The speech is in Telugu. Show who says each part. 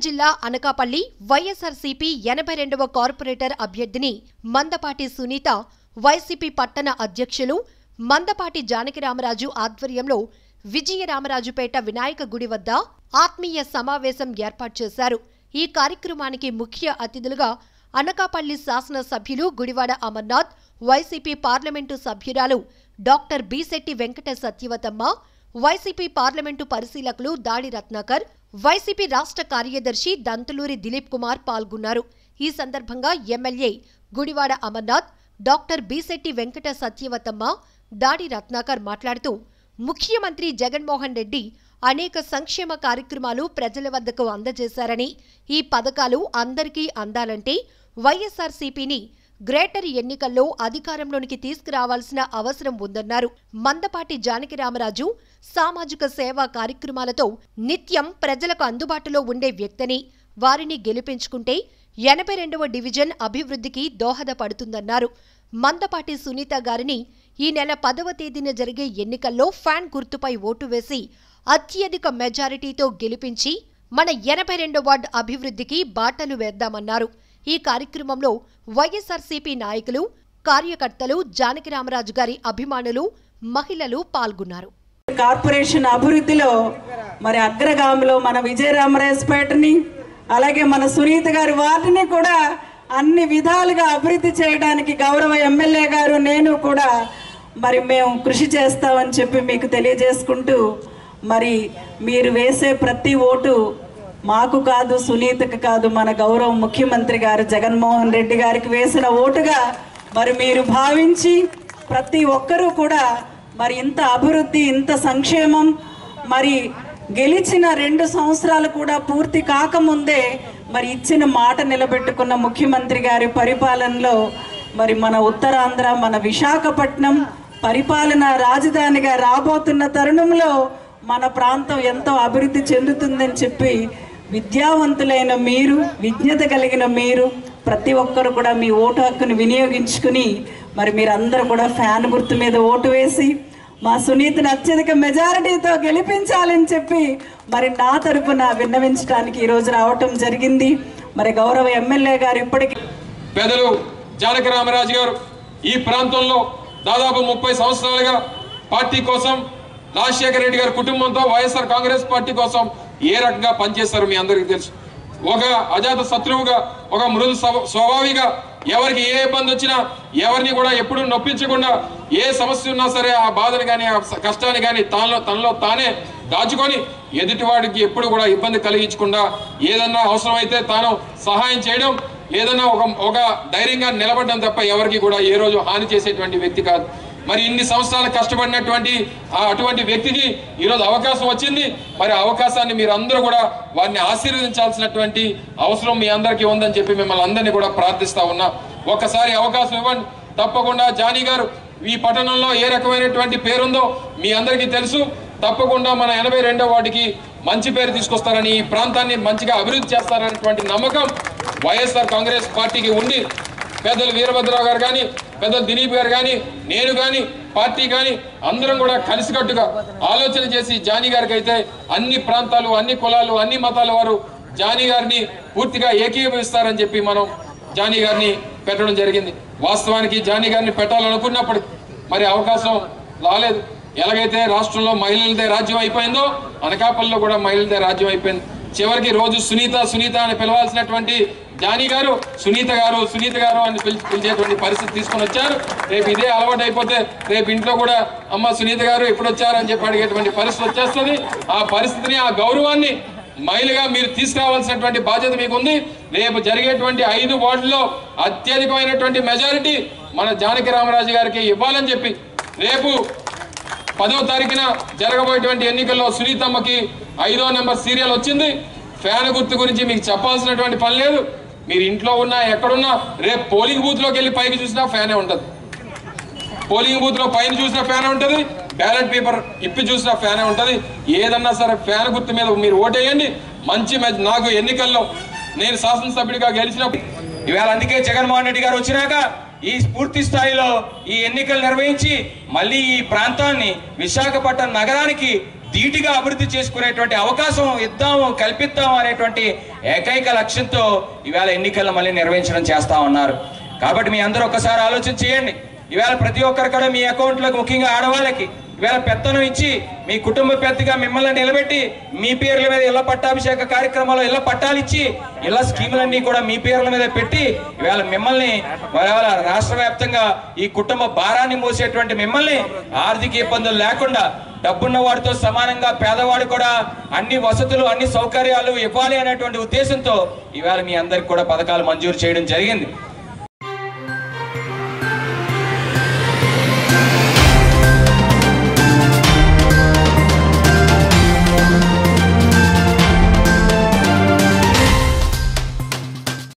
Speaker 1: జిల్లా అనకాపల్లి వైఎస్ఆర్సీపీ ఎనభై రెండవ కార్పొరేటర్ అభ్యర్థిని మందపాటి సునీత వైసీపీ పట్టణ అధ్యక్షులు మందపాటి జానకిరామరాజు ఆధ్వర్యంలో విజయరామరాజుపేట వినాయక గుడి వద్ద ఆత్మీయ సమావేశం ఏర్పాటు చేశారు ఈ కార్యక్రమానికి ముఖ్య అతిథులుగా అనకాపల్లి శాసన సభ్యులు గుడివాడ అమర్నాథ్ వైసీపీ పార్లమెంటు సభ్యురాలు doctor Bisetti Venkata Satyavathamma YCP parliament పరిశీలకులు దాడి రత్నాకర్ వైసీపీ రాష్ట్ర కార్యదర్శి దంతులూరి దిలీప్ కుమార్ పాల్గొన్నారు ఈ సందర్భంగా ఎమ్మెల్యే గుడివాడ అమర్నాథ్ డాక్టర్ బిశెట్టి వెంకట సత్యవతమ్మ దాడి రత్నాకర్ మాట్లాడుతూ ముఖ్యమంత్రి జగన్మోహన్ రెడ్డి అనేక సంక్షేమ కార్యక్రమాలు ప్రజల వద్దకు అందజేశారని ఈ పథకాలు అందరికీ అందాలంటే వైఎస్ఆర్సీపీని గ్రేటర్ ఎన్నికల్లో అధికారంలోనికి తీసుకురావాల్సిన అవసరం ఉందన్నారు మందపాటి జానకిరామరాజు సామాజిక సేవా కార్యక్రమాలతో నిత్యం ప్రజలకు అందుబాటులో ఉండే వ్యక్తిని వారిని గెలిపించుకుంటే ఎనభై రెండవ డివిజన్ అభివృద్ధికి దోహదపడుతుందన్నారు మందపాటి సునీత గారిని ఈ నెల పదవ తేదీన జరిగే ఎన్నికల్లో ఫ్యాన్ గుర్తుపై ఓటు వేసి అత్యధిక మెజారిటీతో గెలిపించి మన ఎనభై రెండో వార్డు అభివృద్ధికి బాటలు వేద్దామన్నారు ఈ కార్యక్రమంలో వైఎస్ఆర్సీపీ నాయకులు కార్యకర్తలు జానకిరామరాజు గారి అభిమానులు మహిళలు పాల్గొన్నారు
Speaker 2: కార్పొరేషన్ అభివృద్ధిలో మరి అగ్రగామిలో మన విజయరామరాజపేటని అలాగే మన సునీత గారి వార్డుని కూడా అన్ని విధాలుగా అభివృద్ధి చేయడానికి గౌరవ ఎమ్మెల్యే గారు నేను కూడా మరి మేము కృషి చేస్తామని చెప్పి మీకు తెలియజేసుకుంటూ మరి మీరు వేసే ప్రతి ఓటు మాకు కాదు సునీతకు కాదు మన గౌరవ ముఖ్యమంత్రి గారు జగన్మోహన్ రెడ్డి గారికి వేసిన ఓటుగా మరి మీరు భావించి ప్రతి ఒక్కరూ కూడా మరి ఇంత అభివృద్ధి ఇంత సంక్షేమం మరి గెలిచిన రెండు సంవత్సరాలు కూడా పూర్తి కాకముందే మరి ఇచ్చిన మాట నిలబెట్టుకున్న ముఖ్యమంత్రి గారి పరిపాలనలో మరి మన ఉత్తరాంధ్ర మన విశాఖపట్నం పరిపాలన రాజధానిగా రాబోతున్న తరుణంలో మన ప్రాంతం ఎంతో అభివృద్ధి చెందుతుందని చెప్పి విద్యావంతులైన మీరు విజ్ఞత కలిగిన మీరు ప్రతి ఒక్కరు కూడా మీ ఓటు హక్కును వినియోగించుకుని మరి మీరందరూ కూడా ఫ్యాన్ గుర్తు మీద ఓటు వేసి మా సునీతను అత్యధిక మెజారిటీతో గెలిపించాలని చెప్పి మరి నా తరపున విన్నవించడానికి ఈరోజు రావటం జరిగింది మరి గౌరవ ఎమ్మెల్యే గారు ఇప్పటికీ
Speaker 3: పెదలు జానకి రామరాజు గారు ఈ ప్రాంతంలో దాదాపు ముప్పై సంవత్సరాలుగా పార్టీ కోసం రాజశేఖర రెడ్డి గారి కుటుంబంతో వైఎస్ఆర్ కాంగ్రెస్ పార్టీ కోసం ఏ రకంగా పనిచేస్తారు మీ అందరికీ తెలుసు ఒక అజాత శత్రువుగా ఒక మృదు స్వ- స్వభావిగా ఎవరికి ఏ ఇబ్బంది వచ్చినా ఎవరిని కూడా ఎప్పుడూ నొప్పించకుండా ఏ సమస్య ఉన్నా సరే ఆ బాధని కానీ ఆ కష్టాన్ని కానీ తాను తనలో తానే దాచుకొని ఎదుటివాడికి ఎప్పుడు కూడా ఇబ్బంది కలిగించకుండా ఏదన్నా అవసరమైతే తాను సహాయం చేయడం ఏదన్నా ఒక ఒక ధైర్యంగా నిలబడడం తప్ప ఎవరికి కూడా ఏ రోజు హాని చేసేటువంటి వ్యక్తి కాదు మరి ఇన్ని సంవత్సరాలు కష్టపడినటువంటి ఆ అటువంటి వ్యక్తికి ఈరోజు అవకాశం వచ్చింది మరి ఆ అవకాశాన్ని మీరు అందరూ కూడా వారిని ఆశీర్వదించాల్సినటువంటి అవసరం మీ అందరికీ ఉందని చెప్పి మిమ్మల్ని అందరినీ కూడా ప్రార్థిస్తా ఉన్నా ఒక్కసారి అవకాశం ఇవ్వండి తప్పకుండా జానీ గారు ఈ పట్టణంలో ఏ రకమైనటువంటి పేరుందో మీ అందరికీ తెలుసు తప్పకుండా మన ఎనభై రెండో వాటికి మంచి పేరు తీసుకొస్తారని ఈ ప్రాంతాన్ని మంచిగా అభివృద్ధి చేస్తారనేటువంటి నమ్మకం వైఎస్ఆర్ కాంగ్రెస్ పార్టీకి ఉంది పెద్దలు వీరభద్రరావు గారు కానీ పెద్దలు దిలీప్ గారు కానీ నేను కానీ పార్టీ కానీ అందరం కూడా కలిసికట్టుగా ఆలోచన చేసి జానీ గారికి అయితే అన్ని ప్రాంతాలు అన్ని కులాలు అన్ని మతాల వారు జానీ గారిని పూర్తిగా ఏకీభవిస్తారని చెప్పి మనం జానీ గారిని పెట్టడం జరిగింది వాస్తవానికి జానీ గారిని పెట్టాలనుకున్నప్పటికీ మరి అవకాశం రాలేదు ఎలాగైతే రాష్ట్రంలో మహిళలదే రాజ్యం అయిపోయిందో అనకాపల్లిలో కూడా మహిళలదే రాజ్యం అయిపోయింది చివరికి రోజు సునీత సునీత అని పిలవాల్సినటువంటి జానీ గారు సునీత గారు సునీత గారు అని పిలిచి పిలిచేటువంటి పరిస్థితి తీసుకొని వచ్చారు రేపు ఇదే అలవాటు అయిపోతే రేపు ఇంట్లో కూడా అమ్మ సునీత గారు ఎప్పుడు వచ్చారు అని చెప్పి అడిగేటువంటి పరిస్థితి వచ్చేస్తుంది ఆ పరిస్థితిని ఆ గౌరవాన్ని మహిళగా మీరు తీసుకురావాల్సినటువంటి బాధ్యత మీకు ఉంది రేపు జరిగేటువంటి ఐదు వార్డుల్లో అత్యధికమైనటువంటి మెజారిటీ మన జానకి రామరాజు గారికి ఇవ్వాలని చెప్పి రేపు పదో తారీఖున జరగబోయేటువంటి ఎన్నికల్లో సునీతమ్మకి ఐదో నెంబర్ సీరియల్ వచ్చింది ఫ్యాన్ గుర్తు గురించి మీకు చెప్పాల్సినటువంటి పని లేదు మీరు ఇంట్లో ఉన్నా ఎక్కడున్నా రేపు పోలింగ్ బూత్ లోకి వెళ్ళి పైకి చూసినా ఫ్యానే ఉంటుంది పోలింగ్ బూత్ లో పైన చూసిన ఫ్యాన్ ఉంటుంది బ్యాలెట్ పేపర్ ఇప్పి చూసిన ఫ్యానే ఉంటుంది ఏదన్నా సరే ఫ్యాన్ గుర్తు మీద మీరు ఓటేయండి మంచి మెజ్ నాకు ఎన్నికల్లో నేను శాసనసభ్యుడిగా గెలిచినప్పుడు
Speaker 4: ఇవాళ అందుకే జగన్మోహన్ రెడ్డి గారు వచ్చినాక ఈ పూర్తి స్థాయిలో ఈ ఎన్నికలు నిర్వహించి మళ్ళీ ఈ ప్రాంతాన్ని విశాఖపట్నం నగరానికి ధీటుగా అభివృద్ధి చేసుకునేటువంటి అవకాశం ఇద్దాము కల్పిద్దాం అనేటువంటి ఏకైక లక్ష్యంతో ఈవేళ ఎన్నికలను మళ్ళీ నిర్వహించడం చేస్తా ఉన్నారు కాబట్టి మీ అందరూ ఒక్కసారి ఆలోచన చేయండి ఈవేళ ప్రతి ఒక్కరు కూడా మీ అకౌంట్లకు ముఖ్యంగా ఆడవాళ్ళకి ఈవేళ పెత్తనం ఇచ్చి మీ కుటుంబ పెద్దగా మిమ్మల్ని నిలబెట్టి మీ పేర్ల మీద ఇళ్ల పట్టాభిషేక కార్యక్రమంలో ఇళ్ల పట్టాలు ఇచ్చి ఇళ్ల స్కీములన్నీ కూడా మీ పేర్ల మీద పెట్టి ఈవేళ మిమ్మల్ని ఇవాళ రాష్ట్ర వ్యాప్తంగా ఈ కుటుంబ భారాన్ని మోసేటువంటి మిమ్మల్ని ఆర్థిక ఇబ్బందులు లేకుండా డబ్బున్న వాడితో సమానంగా పేదవాడు కూడా అన్ని వసతులు అన్ని సౌకర్యాలు ఇవ్వాలి అనేటువంటి ఉద్దేశంతో ఈవేళ మీ అందరికి కూడా పథకాలు మంజూరు చేయడం జరిగింది